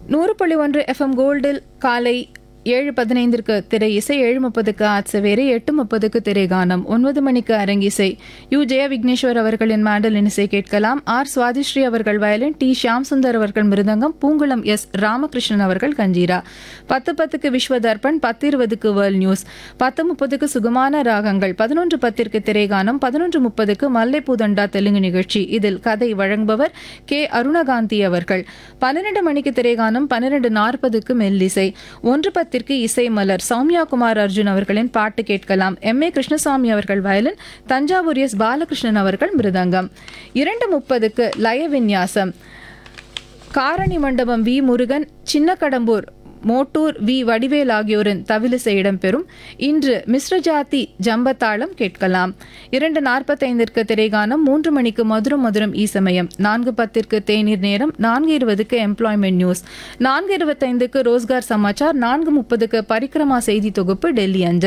நூறு புள்ளி ஒன்று எஃப்எம் கோல்டில் காலை ஏழு பதினைந்திற்கு திரை இசை ஏழு முப்பதுக்கு ஆட்சவேரி எட்டு முப்பதுக்கு திரைகானம் ஒன்பது மணிக்கு அரங்கிசை யு ஜெய விக்னேஸ்வர் அவர்களின் மாண்டலின் இசை கேட்கலாம் ஆர் சுவாதிஸ்ரீ அவர்கள் வயலின் டி ஷியாம் சுந்தர் அவர்கள் மிருதங்கம் பூங்குளம் எஸ் ராமகிருஷ்ணன் அவர்கள் கஞ்சீரா பத்து பத்துக்கு விஸ்வ தர்ப்பண் பத்து இருபதுக்கு வேர்ல்ட் நியூஸ் பத்து முப்பதுக்கு சுகமான ராகங்கள் பதினொன்று பத்திற்கு திரைகானம் பதினொன்று முப்பதுக்கு மல்லைப்பூதண்டா தெலுங்கு நிகழ்ச்சி இதில் கதை வழங்குபவர் கே அருணகாந்தி அவர்கள் பன்னிரண்டு மணிக்கு திரைகானம் பன்னிரண்டு நாற்பதுக்கு மெல்லிசை ஒன்று பத்திற்கு இசை மலர் சௌமியா குமார் அர்ஜுன் அவர்களின் பாட்டு கேட்கலாம் எம் ஏ கிருஷ்ணசாமி அவர்கள் வயலின் தஞ்சாவூர் எஸ் பாலகிருஷ்ணன் அவர்கள் மிருதங்கம் இரண்டு முப்பதுக்கு லய விந்யாசம் காரணி மண்டபம் வி முருகன் சின்னக்கடம்பூர் மோட்டூர் வி வடிவேல் ஆகியோரின் தவிலிசை இடம்பெறும் இன்று மிஸ்ர ஜாதி ஜம்பத்தாளம் கேட்கலாம் இரண்டு நாற்பத்தைந்திற்கு திரைகானம் மூன்று மணிக்கு மதுரம் மதுரம் ஈசமயம் நான்கு பத்திற்கு தேநீர் நேரம் நான்கு இருபதுக்கு எம்ப்ளாய்மெண்ட் நியூஸ் நான்கு இருபத்தைந்துக்கு ரோஸ்கார் சமாச்சார் நான்கு முப்பதுக்கு பரிக்கிரமா செய்தி தொகுப்பு டெல்லி அஞ்சல்